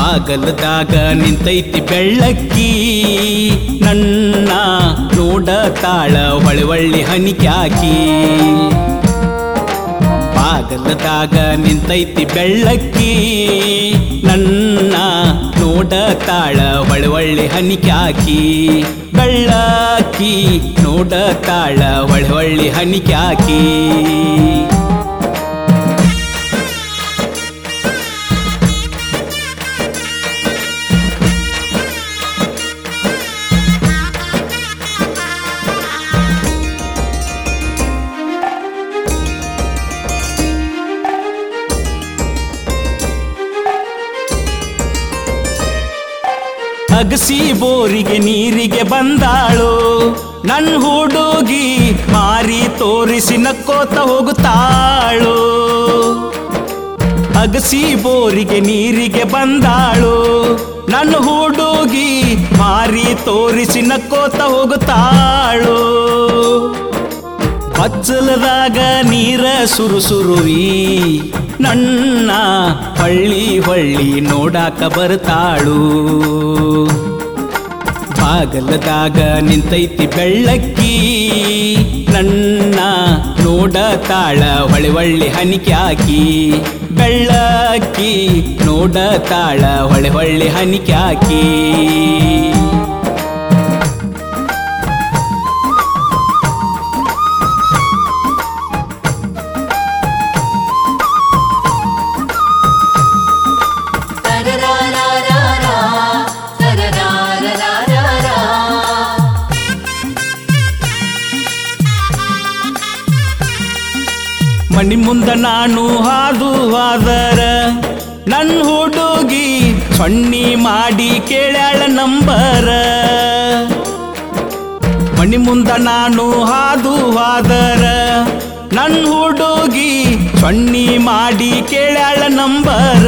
ಬಾಗಲದಾಗ ನಿಂತೈತಿ ಬೆಳ್ಳಕ್ಕಿ ನನ್ನ ನೋಡತಾಳ ಹೊಳವಳ್ಳಿ ಹನಿಕ್ಯಾಕಿ ಬಾಗಲದಾಗ ನಿಂತೈತಿ ಬೆಳ್ಳಕ್ಕಿ ನನ್ನ ನೋಡತಾಳ ಹೊಳವಳ್ಳಿ ಹನಿಕ್ಯಾಕಿ ಬೆಳ್ಳಕ್ಕಿ ನೋಡತಾಳ ಹೊಳವಳ್ಳಿ ಹನಿಕ್ಯಾಕಿ ಅಗಸಿ ಬೋರಿಗೆ ನೀರಿಗೆ ಬಂದಾಳು ನನ್ ಹುಡುಗಿ ಮಾರಿ ತೋರಿಸಿ ನಕ್ಕೋತ ಹೋಗುತ್ತಾಳು ಅಗಸಿ ಬೋರಿಗೆ ನೀರಿಗೆ ಬಂದಾಳು ನನ್ನ ಹುಡುಗಿ ಮಾರಿ ತೋರಿಸಿ ನಕ್ಕೋತ ಹೋಗುತ್ತಾಳು ಬಚ್ಚಲದಾಗ ನೀರ ಸುರುಸುರುವಿ ನನ್ನ ಹಳ್ಳಿ ಹೊಳ್ಳಿ ನೋಡಾಕ ಬರ್ತಾಳು ಬಾಗಲದಾಗ ನಿಂತೈತಿ ಬೆಳ್ಳಕ್ಕಿ ನನ್ನ ನೋಡತಾಳ ಹೊಳೆವಳ್ಳಿ ಹನಿಕ್ಯಾಕಿ ಬೆಳ್ಳಕ್ಕಿ ನೋಡತಾಳ ಹೊಳೆವಳ್ಳಿ ಹನಿಕ್ಯಾಕಿ ತರರಾರಾರಾರಾ, ತರರಾರಾರಾರಾ. ಮಣಿ ಮುಂದ ನಾನು ಹಾದು ಹಾದರ ನನ್ನ ಹುಡುಗಿ ಸೊನ್ನಿ ಮಾಡಿ ಕೇಳ್ಯಾಳ ನಂಬರ ಮಣಿ ಮುಂದ ನಾನು ಹಾದು ಹಾದರ ನನ್ನ ಹುಡುಗಿ ಸೊನ್ನಿ ಮಾಡಿ ಕೇಳ್ಯಾಳ ನಂಬರ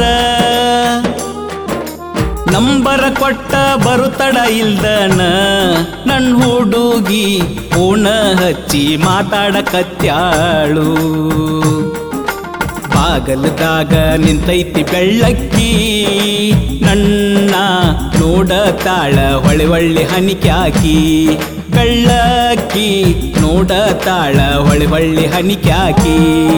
ನಂಬರ ಕೊಟ್ಟ ಬರುತ್ತಡ ಇಲ್ದನ ನನ್ ಹುಡುಗಿ ಓಣ ಹಚ್ಚಿ ಮಾತಾಡಕತ್ಯಾಳು ಬಾಗಲದಾಗ ನಿಂತೈತಿ ಬೆಳ್ಳಕ್ಕಿ ನನ್ನ ನೋಡತಾಳ ಹೊಳೆವಳ್ಳಿ ಹನಿಕ್ಯಾಕಿ ಬೆಳ್ಳಕ್ಕಿ ನೋಡತಾಳ ಹೊಳೆವಳ್ಳಿ ಹನಿಕ್ಯಾಕಿ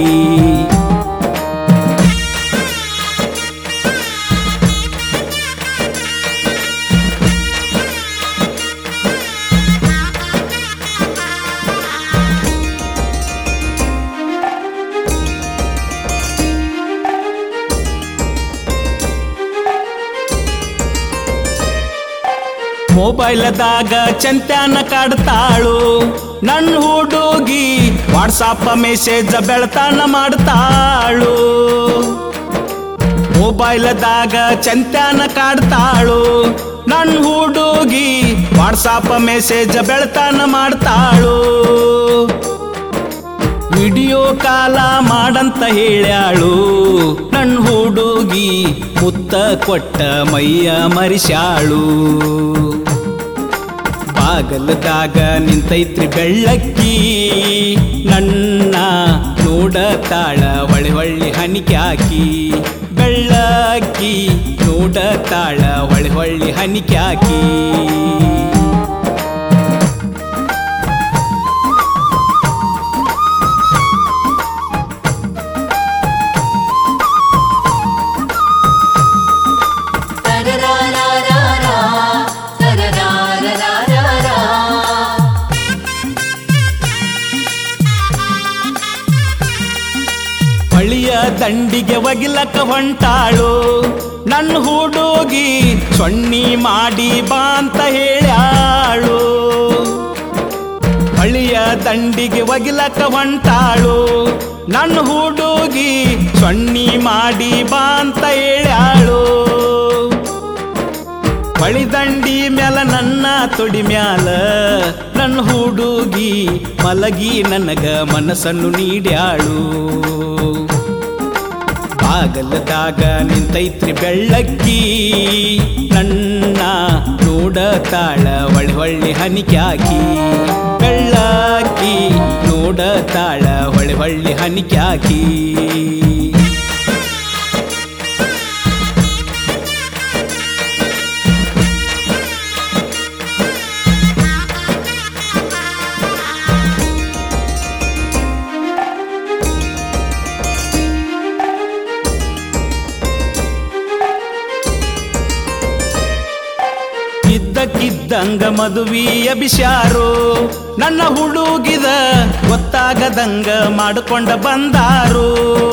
ಮೊಬೈಲದಾಗ ಚಂತ್ಯಾನ ಕಾಡ್ತಾಳು ನನ್ನ ಹುಡುಗಿ ವಾಟ್ಸಾಪ್ ಮೆಸೇಜ್ ಬೆಳತಾನ ಮಾಡ್ತಾಳು ಮೊಬೈಲದಾಗ ಚಂತ್ಯಾನ ಕಾಡ್ತಾಳು ನನ್ನ ಹುಡುಗಿ ವಾಟ್ಸಾಪ್ ಮೆಸೇಜ್ ಬೆಳತಾನ ಮಾಡ್ತಾಳು ವಿಡಿಯೋ ಕಾಲ ಮಾಡಂತ ಹೇಳ್ಯಾಳು ನನ್ನ ಹುಡುಗಿ ಮುತ್ತ ಕೊಟ್ಟ ಮೈಯ ಮರಿಸ್ಯಾಳು ಬಾಗಲದಾಗ ನಿಂತೈತ್ರಿ ಬೆಳ್ಳಕ್ಕಿ ನನ್ನ ನೋಡತಾಳ ಹೊಳೆ ಹೊಳ್ಳಿ ಹನಿಕ್ಯಾಕಿ ಬೆಳ್ಳಕ್ಕಿ ನೋಡತಾಳ ಹೊಳೆ ಹೊಳ್ಳಿ ಹನಿಕ್ಯಾಕಿ ತರರಾರಾರಾರಾ, ತರರಾರಾರಾರಾ. ಹೊಳಿಯ ದಂಡಿಗೆ ಒಗಿಲಕ್ಕ ಹೊಂಟಾಳು ನನ್ನ ಹುಡುಗಿ ಸೊನ್ನಿ ಮಾಡಿ ಬಾ ಅಂತ ಹೇಳ್ಯಾಳು ಹೊಳಿಯ ದಂಡಿಗೆ ಒಗಿಲಕ್ಕ ಹೊಂಟಾಳು ನನ್ನ ಹುಡುಗಿ ಸೊನ್ನಿ ಮಾಡಿ ಬಾ ಅಂತ ಹೇಳ್ಯಾಳು ಹೊಳಿ ದಂಡಿ ಮ್ಯಾಲ ನನ್ನ ತೊಡಿ ಮ್ಯಾಲ ನನ್ನ ಹುಡುಗಿ ಮಲಗಿ ನನಗ ಮನಸ್ಸನ್ನು ನೀಡ್ಯಾಳು ಬಾಗಲದಾಗ ನಿಂತೈತ್ರಿ ಬೆಳ್ಳಕ್ಕಿ ನನ್ನ ನೋಡತಾಳ ಹೊಳಿ ಹೊಳ್ಳಿ ಹನಿಕ್ಯಾಕಿ ಬೆಳ್ಳಕ್ಕಿ ನೋಡತಾಳ ಹೊಳಿ ಹೊಳ್ಳಿ ಹನಿಕ್ಯಾಕಿ ಇದ್ದಕ್ಕಿದ್ದಂಗ ಮದುವೆಯ ಬಿಷಾರು ನನ್ನ ಹುಡುಗಿದ ಗೊತ್ತಾಗದಂಗ ಮಾಡಿಕೊಂಡ ಬಂದಾರು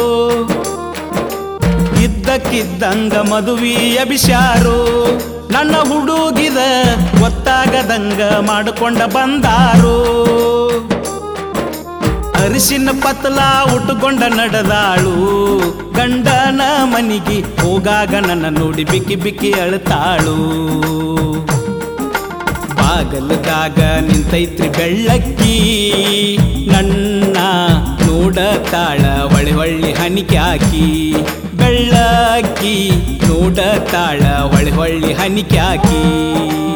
ಇದ್ದಕ್ಕಿದ್ದಂಗ ಮದುವೆಯ ಬಿಷಾರು ನನ್ನ ಹುಡುಗಿದ ಗೊತ್ತಾಗದಂಗ ಮಾಡಿಕೊಂಡ ಬಂದಾರು ಅರಿಶಿನ ಪತ್ಲ ಉಟ್ಟುಕೊಂಡ ನಡೆದಾಳು ಗಂಡನ ಮನಿಗೆ ಹೋಗಾಗ ನನ್ನ ನೋಡಿ ಬಿಕ್ಕಿ ಬಿಕ್ಕಿ ಅಳ್ತಾಳು ಬಾಗಲದಾಗ ನಿಂತೈತ್ರಿ ಬೆಳ್ಳಕ್ಕಿ ನನ್ನ ನೋಡತಾಳ ಒಳ್ಳಿ ಒಳ್ಳಿ ಹನಿಕೆ ಹಾಕಿ ಬೆಳ್ಳಕ್ಕಿ ನೋಡತಾಳ ಒಳ್ಳಿ ಒಳ್ಳಿ ಹನಿಕೆ ಹಾಕಿ